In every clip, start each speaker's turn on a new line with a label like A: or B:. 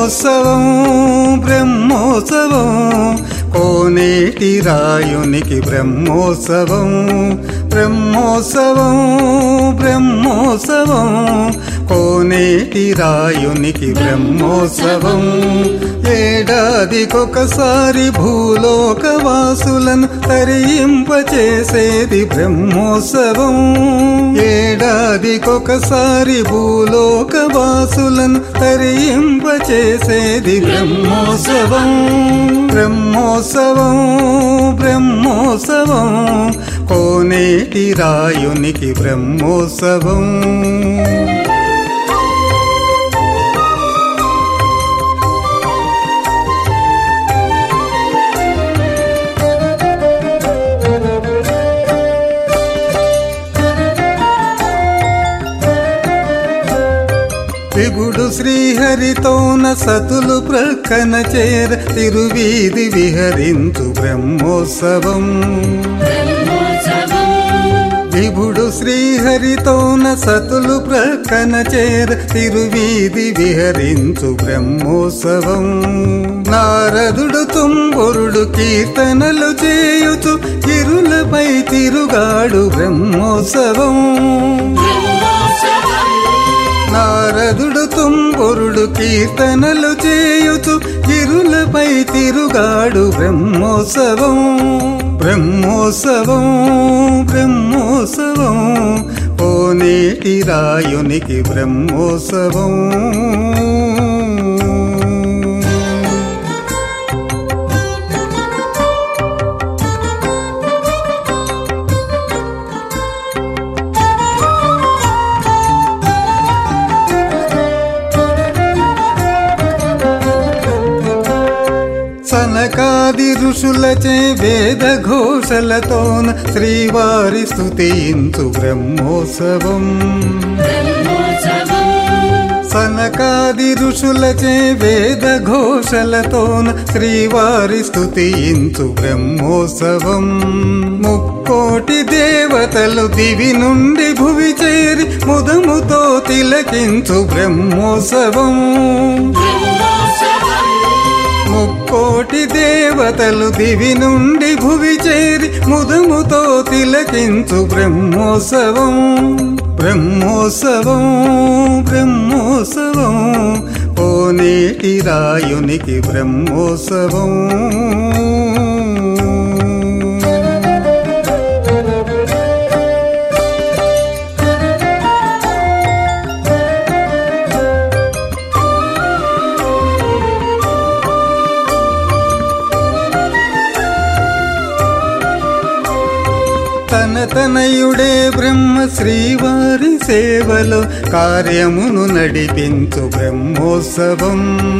A: బ్రహ్మోత్సవం బ్రహ్మోత్సవం కోనేటి రాయునికి బ్రహ్మోత్సవం బ్రహ్మోత్సవం బ్రహ్మోత్సవం కోనేటి రాయునికి బ్రహ్మోత్సవం ఏడాదికొకసారి భూలోక వాసులను తరింపచేసేది బ్రహ్మోత్సవం ఏడాదికొకసారి భూలోక వాసులను తరింపచేసేది బ్రహ్మోత్సవం బ్రహ్మోత్సవం బ్రహ్మోత్సవం కోనేటి రాయునికి బ్రహ్మోత్సవం విభుడు శ్రీహరితోన సతులు ప్రక్కన చేర తిరువీధి విహరించు బ్రహ్మోత్సవం విభుడు శ్రీహరితోన సతులు ప్రక్కన చేర తిరువీధి విహరించు బ్రహ్మోత్సవం నారదుడు తుంబురుడు కీర్తనలు చేయుచు ఇరులపై తిరుగాడు బ్రహ్మోత్సవం నారదుడు తుంబురుడు కీర్తనలు చేయుచు ఇరులపై తిరుగాడు బ్రహ్మోత్సవం బ్రహ్మోత్సవం బ్రహ్మోత్సవం కోనేటి రాయునికి బ్రహ్మోత్సవం సనకాది ఋషులచే వేద ఘోషలతోన శ్రీవారి స్తుతించు బ్రహ్మోత్సవం సనకాది ఋషులచే వేద ఘోషలతోన శ్రీవారి స్తుతించు బ్రహ్మోత్సవం ముక్కోటి దేవతలు దివి నుండి భువి చేరి ముదముతో తిలకించు బ్రహ్మోత్సవం ముక్కోటి దేవతలు దివి నుండి భువి చేరి ముదముతో తిలకించు బ్రహ్మోత్సవం బ్రహ్మోత్సవం బ్రహ్మోత్సవం కోనేటి రాయునికి బ్రహ్మోత్సవం తన తనయుడే బ్రహ్మ శ్రీవారి సేవలో కార్యమును నడిపించు బ్రహ్మోత్సవం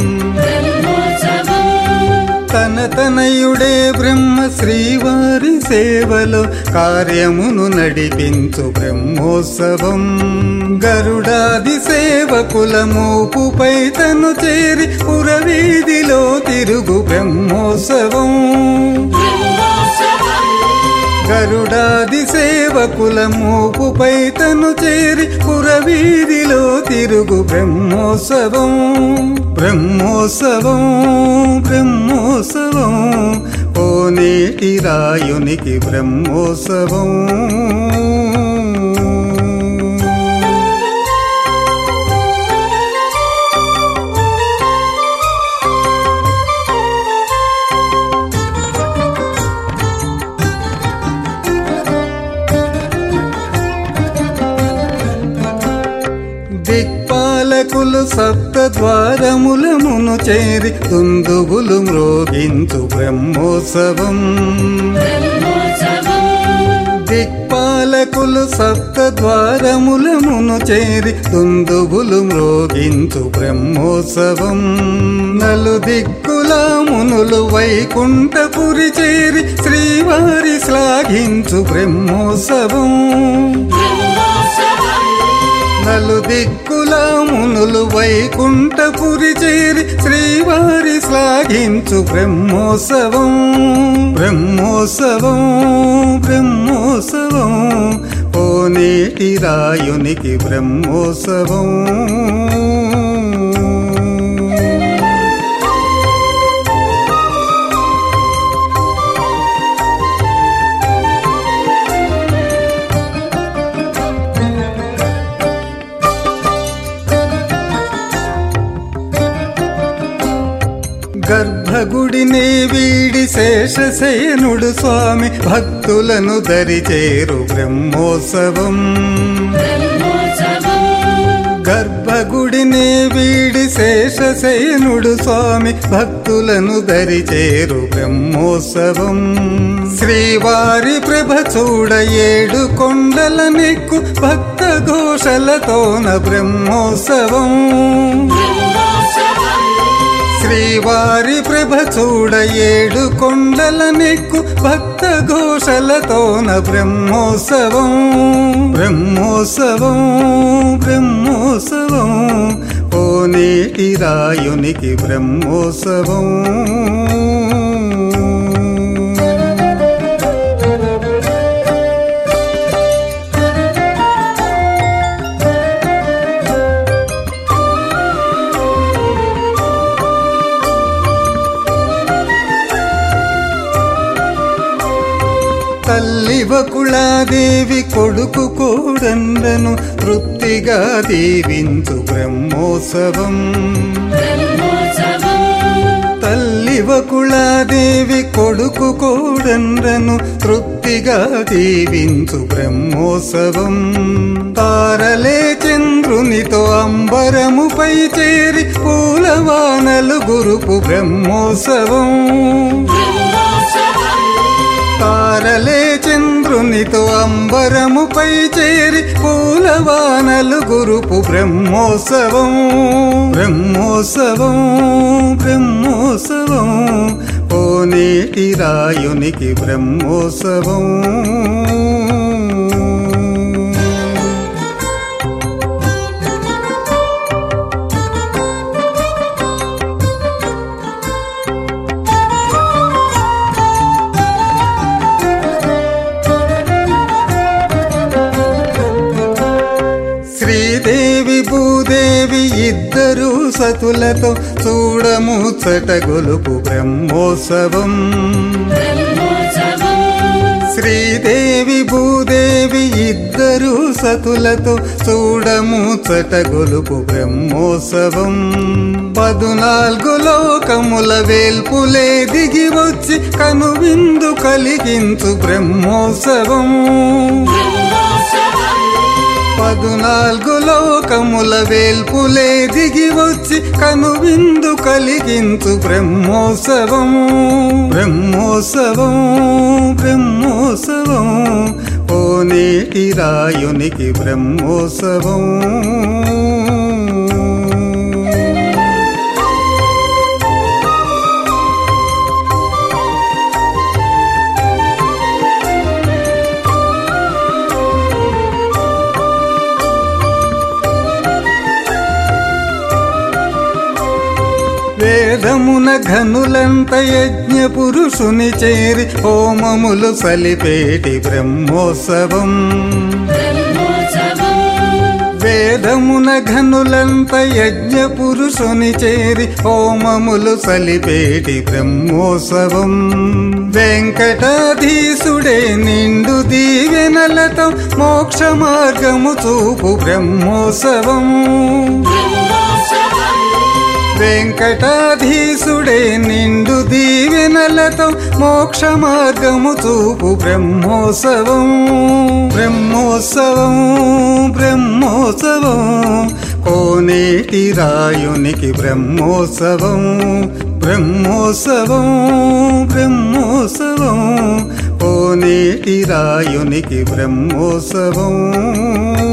A: తన తనయుడే బ్రహ్మ శ్రీవారి సేవలో కార్యమును నడిపించు బ్రహ్మోత్సవం గరుడాది సేవకుల మోపుపై తను చేరి పురవీధిలో తిరుగు బ్రహ్మోత్సవం గరుడాది సేవకుల మోపుపై తను చేరి పురవీధిలో తిరుగు బ్రహ్మోత్సవం బ్రహ్మోత్సవం బ్రహ్మోత్సవం కోనేటి రాయునికి బ్రహ్మోత్సవం దిక్పాలకులు సప్త ద్వారములమును చేరి తుందుగులు మ్రోగించు బ్రహ్మోత్సవం దిక్పాలకులు సప్త ద్వారములమును చేరి తుందుగులు మ్రోగించు బ్రహ్మోత్సవం నలు దిక్కుల మునులు వైకుంఠపురి చేరి శ్రీవారి శ్లాఘించు బ్రహ్మోత్సవం నలు దిక్కుల మునులు వైకుంఠపురి చేరి శ్రీవారి శ్లాఘించు బ్రహ్మోత్సవం బ్రహ్మోత్సవం బ్రహ్మోత్సవం కోనేటి రాయునికి బ్రహ్మోత్సవం గర్భగుడిని వీడి శేషశయనుడు స్వామి భక్తులను దరిచేరు బ్రహ్మోత్సవం గర్భగుడిని వీడి శేషశయనుడు స్వామి భక్తులను దరిచేరు బ్రహ్మోత్సవం శ్రీవారి ప్రభ చూడ ఏడు కొండల నెక్కు భక్త ఘోషలతోన బ్రహ్మోత్సవం శ్రీవారి ప్రభ చూడ ఏడు కొండల నెక్కు భక్త ఘోషలతోన బ్రహ్మోత్సవం బ్రహ్మోత్సవం బ్రహ్మోత్సవం ఓనేటి రాయునికి బ్రహ్మోత్సవం తల్లి వకుళాదేవి కొడుకు కోడండను తృప్తిగా దీవించు బ్రహ్మోత్సవం తల్లి వకుళాదేవి కొడుకు కోడండను తృప్తిగా దీవించు బ్రహ్మోత్సవం తారలే చంద్రునితో అంబరముపై చేరి పూలవానలు గురుపు బ్రహ్మోత్సవం తారలే చంద్రునితో అంబరముపై చేరి పూలవానలు గురుపు బ్రహ్మోత్సవం బ్రహ్మోత్సవం బ్రహ్మోత్సవం ఓనేటి రాయునికి బ్రహ్మోత్సవం శ్రీదేవి భూదేవి ఇద్దరు సతులతో చూడముచ్చట గొలుపు బ్రహ్మోత్సవం శ్రీదేవి భూదేవి ఇద్దరు సతులతో చూడముచ్చట గొలుపు బ్రహ్మోత్సవం పదునాలుగు లోకముల వేల్పులే దిగి వచ్చి కనువిందు కలిగించు బ్రహ్మోత్సవం పదునాలుగు లోకముల వేల్పులే దిగి వచ్చి కనువిందు కలిగించు బ్రహ్మోత్సవం బ్రహ్మోత్సవం బ్రహ్మోత్సవం ఓనేటి రాయునికి బ్రహ్మోత్సవం వేదమున ఘనులంత యజ్ఞ పురుషుని చేరి హోమములు సలిపేటి బ్రహ్మోత్సవం వేదమున ఘనులంత యజ్ఞ పురుషుని చేరి హోమములు సలిపేటి బ్రహ్మోత్సవం వెంకటాధీసుడే నిండు దీవెనలతో మోక్ష మార్గము చూపు బ్రహ్మోత్సవం వెంకటాధీసుడే నిండు దీవెనలతో మోక్ష మార్గము చూపు బ్రహ్మోత్సవం బ్రహ్మోత్సవం బ్రహ్మోత్సవం కోనేటి రాయునికి బ్రహ్మోత్సవం బ్రహ్మోత్సవం బ్రహ్మోత్సవం కోనేటి రాయునికి బ్రహ్మోత్సవం